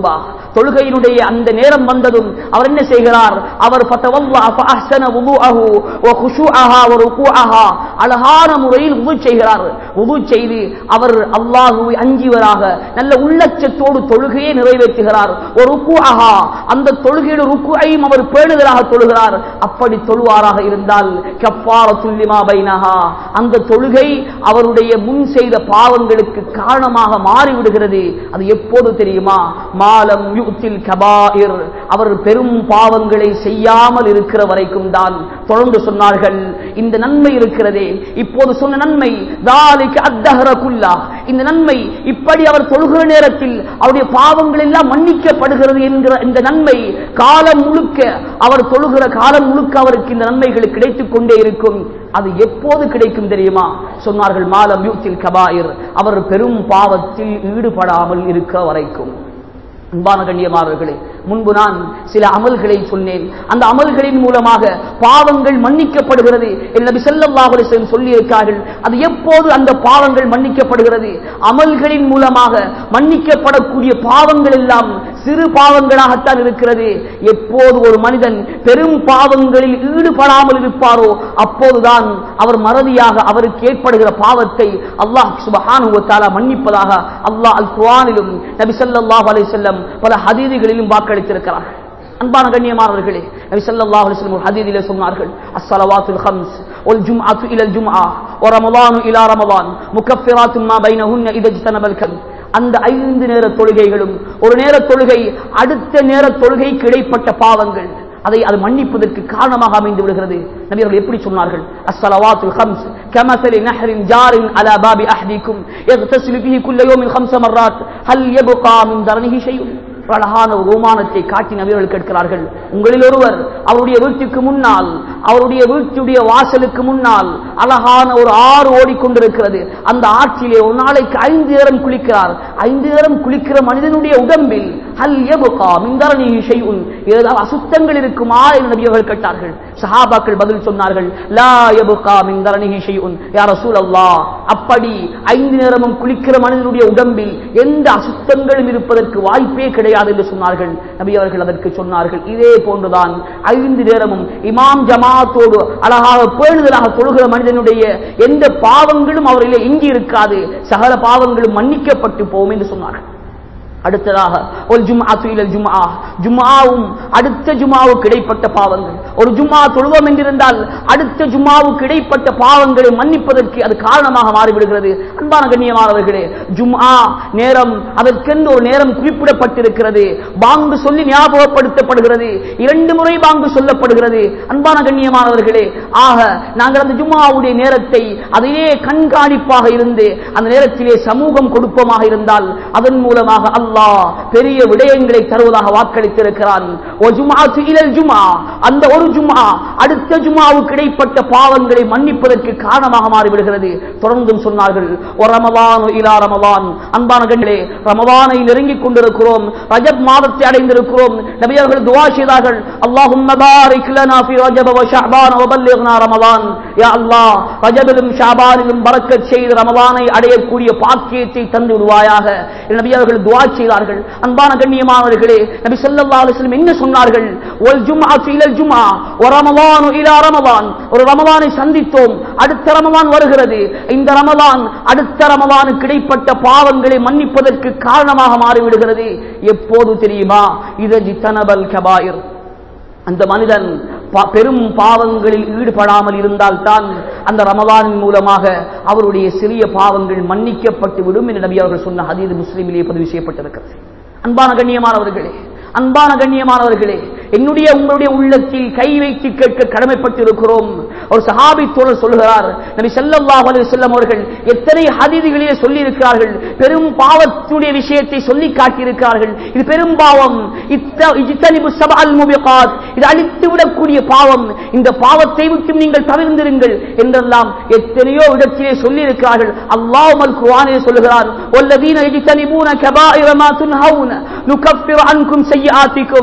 Speaker 1: தொழுகையினுடைய அந்த நேரம் வந்ததும் அவர் என்ன செய்கிறார் அவர் ஃபதவல்லா ஃபஅஹ்ஸன வுதுஅஹு வ குஷூஅஹா வ ருகூஅஹா அழகான முறையில் வுது செய்கிறார் வுது செய்து அவர் அல்லாஹ்வை அஞ்சியவராக நல்ல உள்ளச்சத்தோடு தொழுகையை நிறைவேற்றுகிறார் ஒரு ருகூஅஹா அந்த தொழுகையோட ருக்குஐயும் அவர் பேணுதலாக தொழுகிறார் அப்படி தொழுவாராக இருந்தால் கஃபாரத்துல் லிமா பைனஹா அந்த தொழுகை அவருடைய முன் செய்த பாவங்களுக்கு காரணமாக மாறிவிடுகிறது அது எப்போது தெரியுமா மாலம் யுத்தில் கபாயிர் அவர் பெரும் பாவங்களை செய்யாமல் இருக்கிற வரைக்கும் தான் தொடர்ந்து சொன்னார்கள் இந்த நன்மை இருக்கிறதே இப்போது சொன்ன நன்மை தாலிக்கு அத்தஹர குல்லா இந்த நன்மை இப்படி அவர் தொழுகிற நேரத்தில் அவருடைய பாவங்கள் எல்லாம் மன்னிக்கப்படுகிறது என்கிற இந்த நன்மை காலம் முழுக்க அவர் தொழுகிற காலம் முழுக்க அவருக்கு இந்த நன்மைகள் கிடைத்துக் கொண்டே இருக்கும் அது எப்போது கிடைக்கும் தெரியுமா சொன்னார்கள் மாலம் யூத்தில் கபாயிர் அவர் பெரும் பாவத்தில் ஈடுபடாமல் இருக்க வரைக்கும் அன்பான கண்ணியமானவர்களே முன்பு நான் சில அமல்களை சொன்னேன் அந்த அமல்களின் மூலமாக பாவங்கள் மன்னிக்கப்படுகிறது என் நபி ஸல்லல்லாஹு அலைஹி வஸல்லம் சொல்லி இருக்கார்கள் அது எப்போது அந்த பாவங்கள் மன்னிக்கப்படுகிறது அமல்களின் மூலமாக மன்னிக்கப்படக்கூடிய பாவங்கள் எல்லாம் சிறு பாவங்களாகத்தான் இருக்கிறது எப்போது ஒரு மனிதன் பெரும் பாவங்களில் ஈடுபடாமல் இருப்பாரோ அப்போதுதான் அவர் மறதியாக அவருக்கு ஏற்படுகிற பாவத்தை அல்லாஹ் சுபஹானஹு வ தஆலா மன்னிப்பதாக அல்லாஹ் அல் குர்ஆனிலும் நபி ஸல்லல்லாஹு அலைஹி வஸல்லம் பல ஹதீதுகளிலும் வாக்களித்திருக்கிறார் அன்பான கண்ணியமானவர்களே நபி ஸல்லல்லாஹு அலைஹி வஸல்லம் ஒரு ஹதீதிலே சொன்னார்கள் அஸ்ஸலவாத்துல் ஹம்ஸ் வல் ஜும்அத்து இலல் ஜும்ஆ வ ரமலானு இலா ரமலான் முகஃபிராத்தும் மா பைனஹுன்ன இதா ஜ்தனபல் கல் அந்த ஐந்து நேர தொழுகைகளும் ஒரு நேர தொழுகை அடுத்த நேர தொழுகைக்கு இடைப்பட்ட பாவங்கள் அதை அது மன்னிப்பதற்கு காரணமாக அமைந்து விடுகிறது நபி அவர்கள் எப்படி சொன்னார்கள் அஸ்ஸலவாத்துல் ஹம்ஸ் கமஸலி நஹரின் ஜாரின் அலா பாபி அஹ்திக்கும் யக்தஸிலு பிஹி குல்ல யௌமின் ஹம்ஸ மர்ராத் ஹல் யப்கா மின் தரனிஹி ஷைஉன் ஒரு அழகான ஒரு ஓமானத்தை காட்டி நபியர்கள் கேட்கிறார்கள் உங்களில் ஒருவர் அவருடைய வீட்டுக்கு முன்னால் அவருடைய வீட்டுடைய வாசலுக்கு முன்னால் அழகான ஒரு ஆறு ஓடிக்கொண்டிருக்கிறது அந்த ஆற்றிலே ஒரு நாளைக்கு ஐந்து நேரம் குளிக்கிறார் ஐந்து நேரம் குளிக்கிற மனிதனுடைய உடம்பில் ஹல் எபுகா மின்தரணி ஷைஉன் ஏதாவது அசுத்தங்கள் இருக்குமா என்று நபி அவர்கள் கேட்டார்கள் சஹாபாக்கள் பதில் சொன்னார்கள் லா எபுகா மின்தரணி ஷைஉன் யா ரசூலல்லாஹ் அப்படி ஐந்து நேரமும் குளிக்கிற மனிதனுடைய உடம்பில் எந்த அசுத்தங்களும் இருப்பதற்கு வாய்ப்பே கிடையாது என்று சொன்னார்கள் நபி அவர்கள் அதற்கு சொன்னார்கள் இதே போன்றுதான் ஐந்து நேரமும் இமாம் ஜமாத்தோடு அழகாக பேணுதலாக தொழுகிற மனிதனுடைய எந்த பாவங்களும் அவரிலே எங்கி இருக்காது சகல பாவங்களும் மன்னிக்கப்பட்டு போகும் என்று சொன்னார்கள் அடுத்ததாக ஒரு ஜும்ஆத்து இலல் ஜும்ஆ ஜும்ஆவும் அடுத்த ஜும்ஆவுக்கு இடைப்பட்ட பாவங்கள் ஒரு ஜும்ஆ தொழுவோம் என்றிருந்தால் அடுத்த ஜும்ஆவுக்கு இடைப்பட்ட பாவங்களை மன்னிப்பதற்கு அது காரணமாக மாறிவிடுகிறது அன்பான கண்ணியமானவர்களே ஜும்ஆ நேரம் அதற்கென்று ஒரு நேரம் குறிப்பிடப்பட்டிருக்கிறது பாங்கு சொல்லி ஞாபகப்படுத்தப்படுகிறது இரண்டு முறை பாங்கு சொல்லப்படுகிறது அன்பான கண்ணியமானவர்களே ஆக நாங்கள் அந்த ஜும்ஆவுடைய நேரத்தை அதிலே கண்காணிப்பாக இருந்து அந்த நேரத்திலே சமூகம் கொடுப்பமாக இருந்தால் அதன் மூலமாக அல்லாஹ் பெரிய விடயங்களை தருவதாக வாக்களித்திருக்கிறான் "ஒ ஜும்ஆத்து இலல் ஜும்ஆ." அந்த ஒரு ஜும்ஆ அடுத்த ஜும்ஆவுக்கு இடைப்பட்ட பாவங்களை மன்னிப்பதற்கு காரணமாக மாறிவிடுகிறது தொடர்ந்தும் சொன்னார்கள் "ஒ ரமலானு இலா ரமலான்." அன்பான கண்களே ரமலானை நெருங்கிக் கொண்டிருக்கிறோம் ரஜப் மாதத்தை அடைந்திருக்கிறோம் நபியர்கள் துவா செய்தார்கள் அல்லாஹும்ம பாரிக் லனா ஃபி ரஜப வ ஷஅபான் வ பல்லிக்னா ரமலான் யா அல்லாஹ் ரஜபிலும் ஷஅபானிலும் பரக்கத் செய்து ரமலானை அடையக்கூடிய பாக்கியத்தை தந்து விடுவாயாக என்று நபி அவர்கள் துவா செய்தார்கள் அன்பான கண்ணியமானவர்களே நபி ஸல்லல்லாஹு அலைஹி வஸல்லம் என்ன சொன்னார்கள் வல் ஜும்ஆத்து இலல் ஜும்ஆ வ ரமலானு இலா ரமலான் ஒரு ரமலானை சந்தித்தோம் அடுத்த ரமலான் வருகிறது இந்த ரமலான் அடுத்த ரமலானுக்கு இடைப்பட்ட பாவங்களை மன்னிப்பதற்கு காரணமாக மாறிவிடுகிறது எப்போது தெரியுமா இதஜி தனபல் கபாயிர் அந்த மனிதன் பா- பெரும் பாவங்களில் ஈடுபடாமல் இருந்தால்தான் அந்த ரமலானின் மூலமாக அவருடைய சிறிய பாவங்கள் மன்னிக்கப்பட்டு விடும் என்று நபி அவர்கள் சொன்ன ஹதீது முஸ்லீமிலே பதிவு செய்யப்பட்டிருக்கிறது அன்பான கண்ணியமானவர்களே அன்பான கண்ணியமானவர்களே என்னுடைய உங்களுடைய உள்ளத்தில் கை வைத்து கேட்க கடமைப்பட்டிருக்கிறோம் ஒரு சஹாபி தோழர் சொல்கிறார் நபி ஸல்லல்லாஹு அலைஹி வஸல்லம் அவர்கள் எத்தனை ஹதீதுகளிலே சொல்லி இருக்கிறார்கள் பெரும் பாவத்துடைய விஷயத்தை சொல்லி காட்டியிருக்கிறார்கள் இது பெரும் பாவம் இத்த- இஜ்தனிபு சபஅல் முபிகாத் இது அழித்து விடக்கூடிய பாவம் இந்த பாவத்தை விட்டு நீங்கள் தவிர்ந்திருங்கள் என்றெல்லாம் எத்தனையோ இடத்திலே சொல்லி இருக்கிறார்கள் அல்லாஹ் அல் குர்ஆனிலே சொல்கிறார் வல்லதீன இஜ்தனிபூன கபாயிர மா துன்ஹவுன நுகஃபிரு அன்கும் செய்யாத்திக்கும்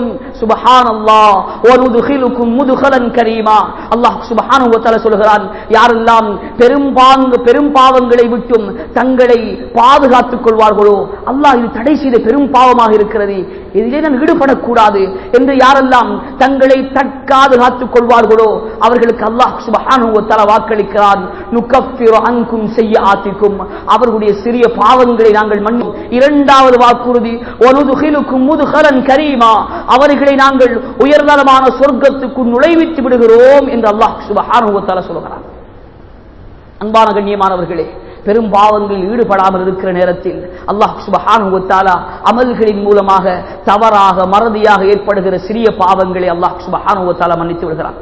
Speaker 1: சுபஹானல்லாஹ் வனுதுகிலுக்கும் முதுகலன் கரீமா அல்லாஹ் சுபஹானஹு வ தஆலா சொல்கிறான் யாரெல்லாம் பெரும்பாங்கு பெரும் பாவங்களை விட்டும் தங்களை பாதுகாத்துக் கொள்வார்களோ அல்லாஹ் இது தடை செய்த பெரும் பாவமாக இருக்கிறது இதிலே நான் ஈடுபடக்கூடாது என்று யாரெல்லாம் தங்களை தற்காது காத்துக் கொள்வார்களோ அவர்களுக்கு அல்லாஹ் சுபஹானஹு வ தஆலா வாக்களிக்கிறான் நுகஃபிரு அன்கும் செய்யாத்திக்கும் அவர்களுடைய சிறிய பாவங்களை நாங்கள் மன்னி இரண்டாவது வாக்குறுதி ஒனுதுகிலுக்கும் முதுகலன் கரீமா அவர்களை நாங்கள் உயர்தரமான சொர்க்கத்துக்கு நுழைவித்து விடுகிறோம் என்று அல்லாஹ் சுபஹானஹு வ தஆலா சொல்கிறான் அன்பான கண்ணியமானவர்களே பெரும் பாவங்களில் ஈடுபடாமல் இருக்கிற நேரத்தில் அல்லாஹ் சுபஹானஹு வ தஆலா அமல்களின் மூலமாக தவறாக மறதியாக ஏற்படுகிற சிறிய பாவங்களை அல்லாஹ் சுபஹானஹு வ தஆலா மன்னித்து விடுகிறான்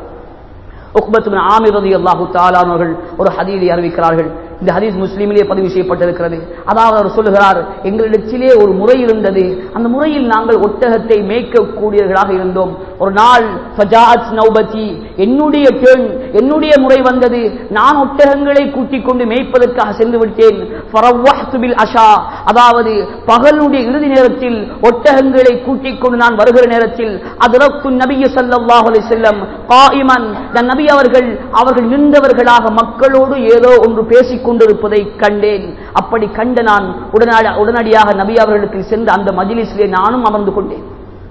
Speaker 1: உக்பத் பின் ஆமிர் ரலியல்லாஹு தஆலா அவர்கள் ஒரு ஹதீஸை அறிவிக்கிறார்கள் இந்த ஹதீஸ் முஸ்லீமிலே பதிவு செய்யப்பட்டிருக்கிறது அதாவது அவர் சொல்லுகிறார் எங்களிடத்திலே ஒரு முறை இருந்தது அந்த முறையில் நாங்கள் ஒட்டகத்தை மேய்க்கக்கூடியவர்களாக இருந்தோம் ஒரு நாள் ஃபஜாத் நௌபதி என்னுடைய டேர்ன் என்னுடைய முறை வந்தது நான் ஒட்டகங்களை கூட்டிக் கொண்டு மேய்ப்பதற்காக சென்று விட்டேன் ஃபரவ்வஹ்து பில் அஷா அதாவது பகலுடைய இறுதி நேரத்தில் ஒட்டகங்களை கூட்டிக் கொண்டு நான் வருகிற நேரத்தில் அதற்கு நபிய ஸல்லல்லாஹு அலைஹி வஸல்லம் காயிமன் நன் நபி அவர்கள் அவர்கள் நின்றவர்களாக மக்களோடு ஏதோ ஒன்று பேசிக் கொண்டிருப்பதை கண்டேன் அப்படி கண்ட நான் உடனடி உடனடியாக நபி அவர்களுக்கு சென்று அந்த மஜ்லிஸிலே நானும் அமர்ந்து கொண்டேன்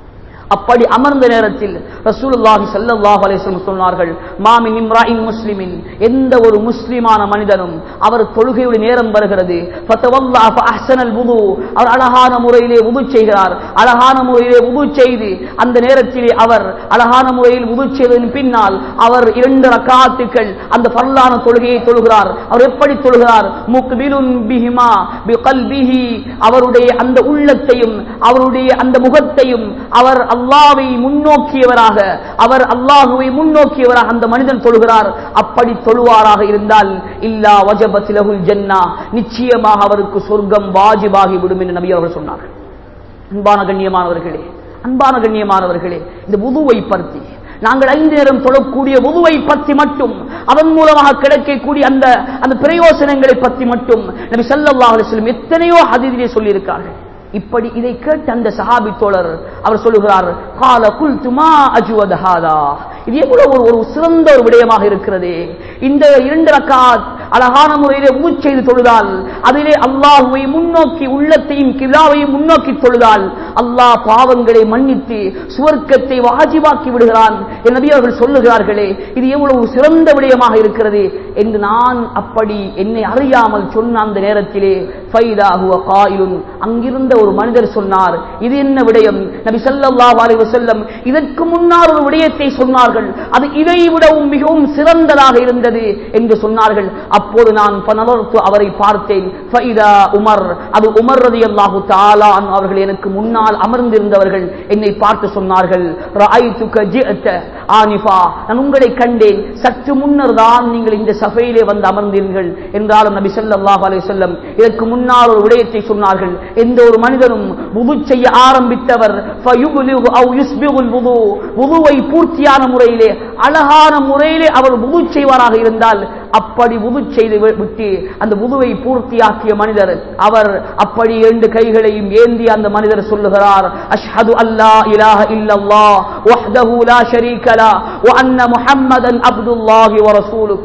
Speaker 1: அப்படி அமர்ந்த நேரத்தில் ரசூலுல்லாஹி ஸல்லல்லாஹு அலைஹி வஸல்லம் சொன்னார்கள் மாமின் இம்ராயின் முஸ்லிமின் எந்த ஒரு முஸ்லிமான மனிதனும் அவர் தொழுகையுடைய நேரம் வருகிறது ஃபதவல்லா ஃபஅஹ்ஸனல் வுது அவர் அழகான முறையிலே வுது செய்கிறார் அழகான முறையிலே வுது செய்து அந்த நேரத்திலே அவர் அழகான முறையில் வுது செய்ததன் பின்னால் அவர் இரண்டு ரக்காத்துக்கள் அந்த ஃபர்லான தொழுகையை தொழுகிறார் அவர் எப்படி தொழுகிறார் முக்பிலுன் பிஹிமா பிகல்பிஹி அவருடைய அந்த உள்ளத்தையும் அவருடைய அந்த முகத்தையும் அவர் அல்லாவை முன்னோக்கியவராக அவர் அல்லாஹுவை முன்னோக்கியவராக அந்த மனிதன் தொழுகிறார் அப்படி தொழுவாராக இருந்தால் இல்லா வஜபத்திலகுல் ஜன்னா நிச்சயமாக அவருக்கு சொர்க்கம் வாஜிபாகி விடும் என்று நபி அவர்கள் சொன்னார்கள் அன்பான கண்ணியமானவர்களே அன்பான கண்ணியமானவர்களே இந்த உதுவை பருத்தி நாங்கள் ஐந்து நேரம் தொழக்கூடிய உதுவை பற்றி மட்டும் அதன் மூலமாக கிடைக்கக்கூடிய அந்த அந்த பிரயோசனங்களை பற்றி மட்டும் நபி ஸல்லல்லாஹு அலைஹி வஸல்லம் எத்தனையோ ஹதீஸிலே சொல்லியிருக்கார்கள் இப்படி இதை கேட்ட அந்த சஹாபி தோழர் அவர் சொல்லுகிறார் கால குல் துமா அஜுவத் ஹாதா இது எவ்வளவு ஒரு ஒரு சிறந்த ஒரு விடயமாக இருக்கிறது இந்த இரண்டு ரக்காத் அழகான முறையிலே உது செய்து தொழுதால் அதிலே அல்லாஹுவை முன்னோக்கி உள்ளத்தையும் கிதாவையும் முன்னோக்கி தொழுதால் அல்லாஹ் பாவங்களை மன்னித்து சுவர்க்கத்தை வாஜிபாக்கி விடுகிறான் என் நபி அவர்கள் சொல்லுகிறார்களே இது எவ்வளவு சிறந்த விடயமாக இருக்கிறது என்று நான் அப்படி என்னை அறியாமல் சொன்ன அந்த நேரத்திலே ஃபைதாஹுவ காயிலுன் அங்கிருந்த ஒரு மனிதர் சொன்னார் இது என்ன விடயம் நபி ஸல்லல்லாஹு அலைஹி வஸல்லம் இதற்கு முன்னால் ஒரு விடயத்தை சொன்னார்கள் அது இதை விடவும் மிகவும் சிறந்ததாக இருந்தது என்று சொன்னார்கள் அப்போது நான் ஃபனலர்து அவரை பார்த்தேன் ஃபைதா உமர் அது உமர் ரலியல்லாஹு தஆலா அன்ஹு அவர்கள் எனக்கு முன்னால் அமர்ந்திருந்தவர்கள் என்னை பார்த்து சொன்னார்கள் ரஅய்துக ஜிஅத ஆனிஃபா நான் உங்களை கண்டேன் சற்று முன்னர் தான் நீங்கள் இந்த சபையிலே வந்து அமர்ந்தீர்கள் என்றாலும் நபி ஸல்லல்லாஹு அலைஹி வஸல்லம் இதற்கு முன்னால் ஒரு விடயத்தை சொன்னார்கள் எந்த ஒரு மனிதனும் வுது செய்ய ஆரம்பித்தவர் ஃபயுப்லிகு அவ் யுஸ்பிகுல் வுது வுதுவை பூர்த்தியான முறையிலே அழகான முறையிலே அவர் வுது செய்வாராக இருந்தால் அப்படி வுது செய்து வி- விட்டு அந்த வுதுவை பூர்த்தியாக்கிய மனிதர் அவர் அப்படி இரண்டு கைகளையும் ஏந்தி அந்த மனிதர் சொல்லுகிறார் அஷ்ஹது அல்லா இலாஹ இல்லல்லாஹ் வஹ்தஹு லா ஷரீக லா வ அன்ன முஹம்மதன் அப்துல்லாஹி வ ரசூலுஹு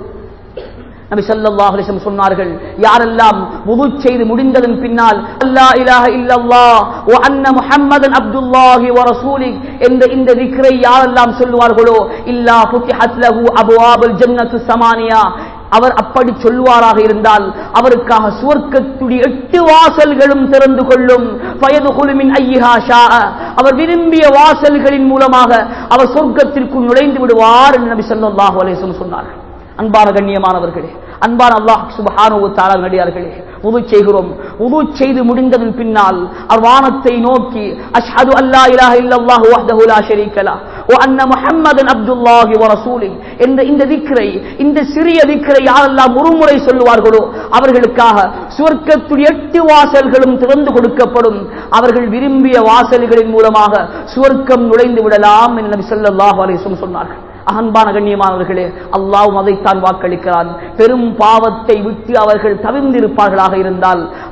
Speaker 1: நபி ஸல்லல்லாஹு அலைஹி வஸல்லம் சொன்னார்கள் யாரெல்லாம் வுது செய்து முடிந்ததன் பின்னால் அல்லா இலாஹ இல்லல்லாஹ் வ அன்ன முஹம்மதன் அப்துல்லாஹி வ ரசூலி என்ற இந்த திக்ரை யாரெல்லாம் சொல்லுவார்களோ இல்லா ஃபுத்திஹத் லஹு அபுவாபுல் ஜன்னத்து சமானியா அவர் அப்படி சொல்வாராக இருந்தால் அவருக்காக சுவர்க்கத்துடைய எட்டு வாசல்களும் திறந்து கொள்ளும் ஃபயதுகுலு மின் ஐயிஹா ஷாஅ அவர் விரும்பிய வாசல்களின் மூலமாக அவர் சொர்க்கத்திற்குள் நுழைந்து விடுவார் என்று நபி ஸல்லல்லாஹு அலைஹி வஸல்லம் சொன்னார்கள் அன்பான கண்ணியமானவர்களே அன்பான அல்லாஹ் சுப்ஹானஹு தஆலா நடிகார்களே உது செய்கிறோம் உது செய்து முடிந்ததன் பின்னால் அவர் வானத்தை நோக்கி அஷ்ஹது அல்லா இலாஹ இல்லல்லாஹு வஹ்தஹு லா ஷரீக லஹ் வ அன்ன முஹம்மதன் அப்துல்லாஹி வ ரசூலி என்ற இந்த திக்ரை இந்த சிறிய திக்ரை யாரெல்லாம் ஒருமுறை சொல்லுவார்களோ அவர்களுக்காக சுவர்க்கத்துடைய எட்டு வாசல்களும் திறந்து கொடுக்கப்படும் அவர்கள் விரும்பிய வாசல்களின் மூலமாக சுவர்க்கம் நுழைந்து விடலாம் என்று நபி ஸல்லல்லாஹு அலைஹி வஸல்லம் சொன்னார்கள் அன்பான கண்ணியமானவர்களே அல்லாஹ்வும் அதைத்தான் வாக்களிக்கிறான் பெரும் பாவத்தை விட்டு அவர்கள் தவிர்ந்திருப்பார்களாக இருந்தால்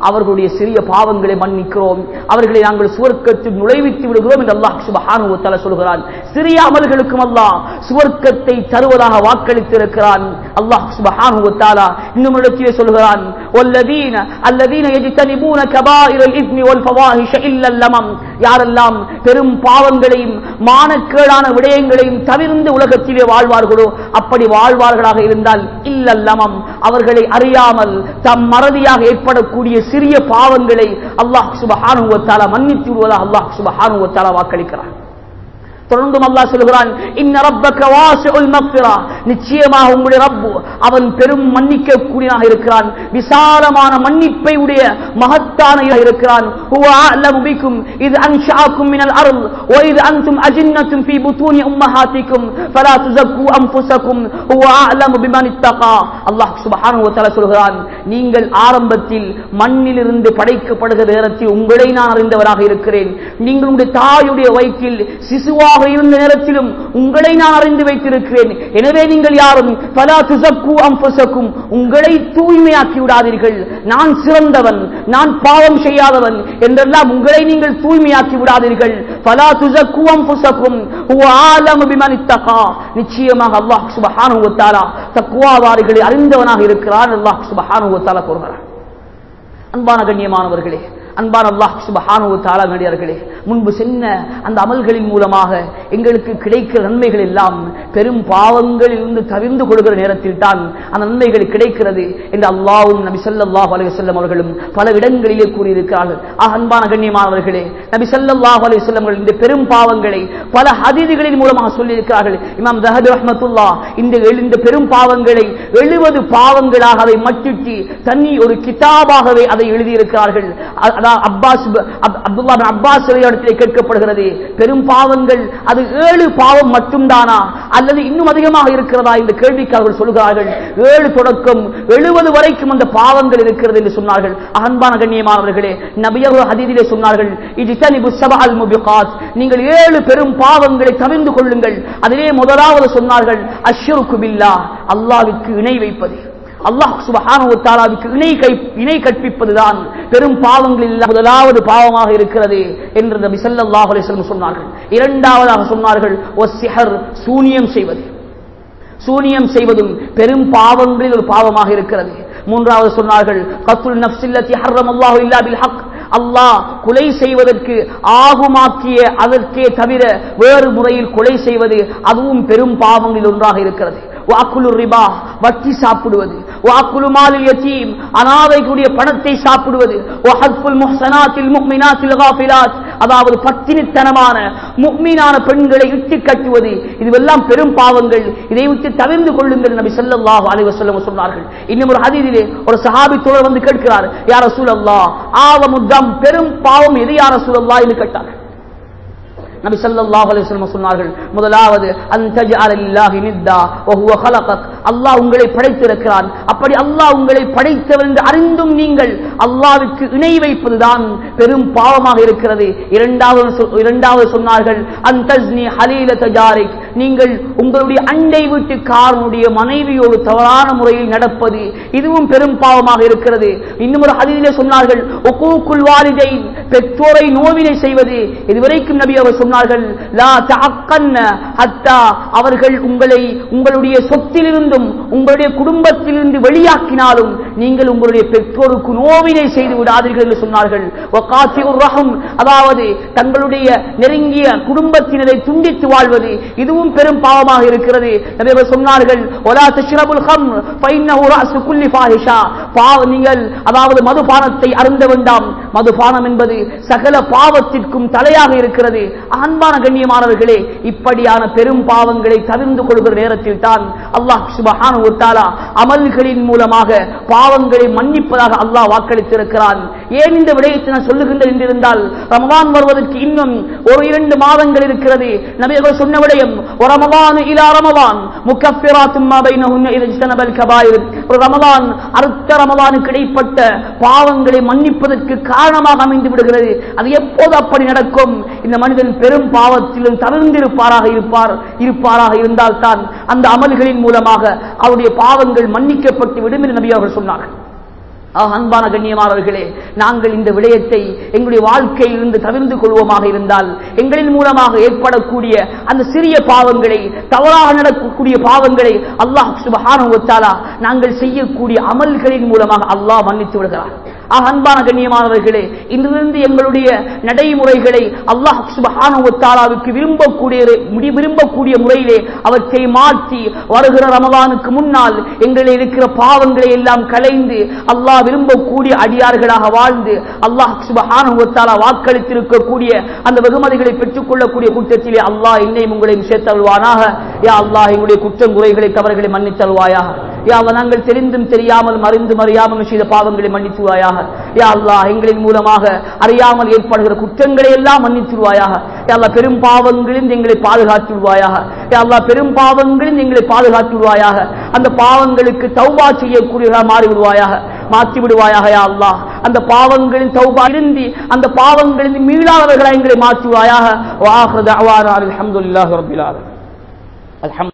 Speaker 1: அவர்களுடைய சிறிய பாவங்களை மன்னிக்கிறோம் அவர்களை நாங்கள் சுவர்க்கத்தில் நுழைவித்து விடுகிறோம் என்று அல்லாஹ் சுபஹானஹு தஆலா சொல்கிறான் சிறிய அமல்களுக்கும் அல்லாஹ் சுவர்க்கத்தை தருவதாக வாக்களித்திருக்கிறான் அல்லாஹ் சுபஹானஹு தஆலா இன்னும் இடத்திலே சொல்கிறான் வல்லதீன அல்லதீன يجتنبون كبائر الاثم والفواحش الا اللمم யாரெல்லாம் பெரும் பாவங்களையும் மானக்கேடான விடயங்களையும் தவிர்ந்து உலகத்திலே வாழ்வார்களோ அப்படி வாழ்வார்களாக இருந்தால் இல்லல்லமம் அவர்களை அறியாமல் தம் மறதியாக ஏற்படக்கூடிய சிறிய பாவங்களை அல்லாஹ் சுபஹானுவத்தால மன்னித்து விடுவதாக அல்லாஹ் சுபஹானுவத்தால வாக்களிக்கிறார் தொடர்ந்தும் அல்லாஹ் சொல்கிறான் இன்ன ரப்பக வாசிஉல் மக்ஃபிரா நிச்சயமாக உங்களுடைய ரப்பு அவன் பெரும் மன்னிக்க கூடியனாக இருக்கிறான் விசாலமான மன்னிப்பை உடைய மகத்தான இருக்கிறான் ஹுவ அஅலமு பிக்கும் இது அன்ஷாக்கும் மினல் அர்ல் வ இது அன்தும் அஜின்னத்தும் ஃபீ புதூனி உம்மஹாத்திக்கும் ஃபலா துஸக்கு அன்ஃபுஸக்கும் ஹுவ அஅலமு பிமன் இத்தகா அல்லாஹ் சுப்ஹானஹு வ தஆலா சொல்கிறான் நீங்கள் ஆரம்பத்தில் மண்ணிலிருந்து படைக்கப்படுகிற நேரத்தில் உங்களை நான் அறிந்தவராக இருக்கிறேன் நீங்கள் உங்களுடைய தாயுடைய வயிற்றில் சிசுவா நபியாக இருந்த நேரத்திலும் உங்களை நான் அறிந்து வைத்திருக்கிறேன் எனவே நீங்கள் யாரும் பலா துசக்கு அம்புசக்கும் உங்களை தூய்மையாக்கி விடாதீர்கள் நான் சிறந்தவன் நான் பாவம் செய்யாதவன் என்றெல்லாம் உங்களை நீங்கள் தூய்மையாக்கி விடாதீர்கள் பலா துசக்கு அம்புசக்கும் நிச்சயமாக அல்லாஹ் சுபஹானு தாலா தக்குவாதாரிகளை அறிந்தவனாக இருக்கிறான் அல்லாஹ் சுபஹானு தாலா கூறுகிறான் அன்பான கண்ணியமானவர்களே அன்பான அல்லாஹ் சுபஹானு தாலா நடிகார்களே முன்பு சென்ன அந்த அமல்களின் மூலமாக எங்களுக்கு கிடைக்கிற நன்மைகள் எல்லாம் பெரும் பாவங்களில் இருந்து தவிர்ந்து கொள்கிற நேரத்தில் தான் அந்த நன்மைகள் கிடைக்கிறது என்று அல்லாவும் நபி ஸல்லல்லாஹு அலைஹி வஸல்லம் அவர்களும் பல இடங்களிலே கூறியிருக்கிறார்கள் ஆக அன்பான கண்ணியமானவர்களே நபி ஸல்லல்லாஹு அலைஹி வஸல்லம் அவர்கள் இந்த பெரும் பாவங்களை பல ஹதீதுகளின் மூலமாக சொல்லியிருக்கிறார்கள் இமாம் தஹபி ரஹ்மத்துல்லா இந்த எழு- இந்த பெரும் பாவங்களை எழுபது பாவங்களாக அதை மட்டிட்டு தனி ஒரு கிதாபாகவே அதை எழுதியிருக்கிறார்கள் அ- அதான் அப்பாஸ் ப- அப்- அப்துல்லா பின் அப்பாஸ் இடத்திலே கேட்கப்படுகிறது பெரும் பாவங்கள் அது ஏழு பாவம் மட்டும்தானா அல்லது இன்னும் அதிகமாக இருக்கிறதா இந்த கேள்விக்கு அவர்கள் சொல்கிறார்கள் ஏழு தொடக்கம் எழுபது வரைக்கும் அந்த பாவங்கள் இருக்கிறது என்று சொன்னார்கள் அன்பான கண்ணியமானவர்களே நபியர்கள் ஹதீதிலே சொன்னார்கள் இஜ்தனிபு சபஅல் முபிகாத் நீங்கள் ஏழு பெரும் பாவங்களை தவிர்ந்து கொள்ளுங்கள் அதிலே முதலாவது சொன்னார்கள் அஷ்ருக்கு பில்லா அல்லாஹ்விற்கு இணை வைப்பது அல்லாஹ் சுபஹானஹு தஆலாவுக்கு இணை கை இணை கற்பிப்பதுதான் பெரும் பாவங்களில் முதலாவது பாவமாக இருக்கிறது என்று நபி ஸல்லல்லாஹு அலைஹி வஸல்லம் சொன்னார்கள் இரண்டாவதாக சொன்னார்கள் ஒஸ்ஸிஹர் சூனியம் செய்வது சூனியம் செய்வதும் பெரும் பாவங்களில் ஒரு பாவமாக இருக்கிறது மூன்றாவது சொன்னார்கள் கத்துல் நஃப்ஸில்லதி ஹர்ரம் அல்லாஹு இல்லா பில் ஹக் அல்லாஹ் கொலை செய்வதற்கு ஆகுமாக்கிய அதற்கே தவிர வேறு முறையில் கொலை செய்வது அதுவும் பெரும் பாவங்களில் ஒன்றாக இருக்கிறது வாக்குலு ரிபா வட்டி சாப்பிடுவது வாக்குலு மாலில் யத்தீம் அனாதைக்குரிய பணத்தை சாப்பிடுவது வஹத்ஃபுல் முஹ்சனாத்தில் முஃமினாத்தில் காஃபிலாத் அதாவது பத்தினித்தனமான முக்மீனான பெண்களை இட்டு கட்டுவது இதுவெல்லாம் பெரும் பாவங்கள் இதை விட்டு தவிர்ந்து கொள்ளுங்கள் நபி ஸல்லல்லாஹு அலைஹி வஸல்லம் சொன்னார்கள் இன்னும் ஒரு ஹதீஸிலே ஒரு சஹாபி தோழர் வந்து கேட்கிறார் யா ரசூலல்லாஹ் ஆவமுத்தம் பெரும் பாவம் எது யா ரசூலல்லாஹ் என்று கேட்டார்கள் நபி ஸல்லல்லாஹு அலைஹி வஸல்லம் சொன்னார்கள் முதலாவது அன் தஜ்அல லில்லாஹி நித்தா வ ஹுவ ஹலகக் அல்லாஹ் உங்களை படைத்திருக்கிறான் அப்படி அல்லாஹ் உங்களை படைத்தவன் என்று அறிந்தும் நீங்கள் அல்லாஹ்வுக்கு இணை வைப்பதுதான் பெரும் பாவமாக இருக்கிறது இரண்டாவது சொ- இரண்டாவது சொன்னார்கள் அன் தஸ்னி ஹலீல தஜாரிக் நீங்கள் உங்களுடைய அண்டை வீட்டுக்காரனுடைய மனைவியோடு தவறான முறையில் நடப்பது இதுவும் பெரும் பாவமாக இருக்கிறது இன்னும் ஒரு ஹதீஸிலே சொன்னார்கள் உக்கூக்குல் வாலிதைன் பெற்றோரை நோவினை செய்வது இதுவரைக்கும் நபி அவர் சொன்னார்கள் லா தஅக்கன்ன ஹத்தா அவர்கள் உங்களை உங்களுடைய சொத்திலிருந்தும் உங்களுடைய குடும்பத்திலிருந்து வெளியாக்கினாலும் நீங்கள் உங்களுடைய பெற்றோருக்கு நோவினை செய்து விடாதீர்கள் என்று சொன்னார்கள் வகாத்தியுர் ரஹம் அதாவது தங்களுடைய நெருங்கிய குடும்பத்தினரை துண்டித்து வாழ்வது இதுவும் பெரும் பாவமாக இருக்கிறது நபி அவர் சொன்னார்கள் ஒலா தஷ்ரபுல் ஹம் ஃபைன்னஹு ரஅசு குல்லி ஃபாஹிஷா பாவ நீங்கள் அதாவது மதுபானத்தை அருந்த வேண்டாம் மதுபானம் என்பது சகல பாவத்திற்கும் தலையாக இருக்கிறது அன்பான கண்ணியமானவர்களே இப்படியான பெரும் பாவங்களை தவிர்ந்து கொள்கிற நேரத்தில் தான் அல்லாஹ் சுபஹானஹு வ தஆலா அமல்களின் மூலமாக பாவங்களை மன்னிப்பதாக அல்லாஹ் வாக்களித்திருக்கிறான் ஏன் இந்த விடயத்தை நான் சொல்லுகின்றேன் என்றிருந்தால் ரமலான் வருவதற்கு இன்னும் ஒரு இரண்டு மாதங்கள் இருக்கிறது நபிகள் சொன்ன விடயம் ஒரு ரமலான் இலா ரமலான் முக்கஃபிராத்தும் மா பைனஹுன்ன இதா இஜ்தனபல் கபாயிர் ஒரு ரமலான் அடுத்த ரமலானுக்கு இடைப்பட்ட பாவங்களை மன்னிப்பதற்கு காரணமாக அமைந்து விடுகிறது அது எப்போது அப்படி நடக்கும் இந்த மனிதன் பெரும் பாவத்திலும் தவிர்ந்திருப்பாராக இருப்பார் இருப்பாராக இருந்தால்தான் அந்த அமல்களின் மூலமாக அவருடைய பாவங்கள் மன்னிக்கப்பட்டு விடும் என்று நபி அவர்கள் சொன்னார்கள்
Speaker 2: ஆக, அன்பான கண்ணியமானவர்களே நாங்கள் இந்த விடயத்தை எங்களுடைய வாழ்க்கையில் இருந்து தவிர்ந்து கொள்வோமாக இருந்தால் எங்களின் மூலமாக ஏற்படக்கூடிய அந்த சிறிய பாவங்களை தவறாக நடக்கக்கூடிய பாவங்களை அல்லாஹ் சுபஹானஹு வ தஆலா நாங்கள் செய்யக்கூடிய அமல்களின் மூலமாக அல்லாஹ் மன்னித்து விடுகிறார் ஆக, அன்பான கண்ணியமானவர்களே இன்றிலிருந்து எங்களுடைய நடைமுறைகளை அல்லாஹ் சுபஹானஹு வ தஆலாவுக்கு விரும்பக்கூடிய முடி- விரும்பக்கூடிய முறையிலே அவற்றை மாற்றி வருகிற ரமலானுக்கு முன்னால் எங்களில் இருக்கிற பாவங்களை எல்லாம் களைந்து அல்லாஹ் விரும்பக்கூடிய அடியார்களாக வாழ்ந்து அல்லாஹ் சுபஹானஹு வ தஆலா வாக்களித்திருக்கக்கூடிய அந்த வெகுமதிகளை பெற்றுக் கொள்ளக்கூடிய கூட்டத்திலே அல்லாஹ் என்னையும் உங்களையும் சேர்த்தல்வானாக யா அல்லாஹ் எங்களுடைய குற்றம் குறைகளை தவறுகளை மன்னித்தல்வாயாக யா அல்லாஹ் நாங்கள் தெரிந்தும் தெரியாமல் மறிந்தும் அறியாமல் செய்த பாவங்களை மன்னித்துவாயாக யா அல்லாஹ் எங்களின் மூலமாக அறியாமல் ஏற்படுகிற குற்றங்களை எல்லாம் மன்னித்துருவாயாக யா அல்லாஹ் பெரும் பாவங்களில் எங்களை பாதுகாத்துள்வாயாக யா அல்லாஹ் பெரும் பாவங்களில் எங்களை பாதுகாத்துள்வாயாக அந்த பாவங்களுக்கு தௌபா செய்யக்கூடியவர்களாக மாறி விடுவாயாக மாற்றி விடுவாயாக யா அல்லாஹ் அந்த பாவங்களின் தௌபா இருந்து அந்த பாவங்களின் மீளாதவர்களாக எங்களை மாற்றுவாயாக வாஹ் தஅவானா அல்ஹம்துலில்லாஹி ரப்பில் ஆலமீன் அல்ஹம்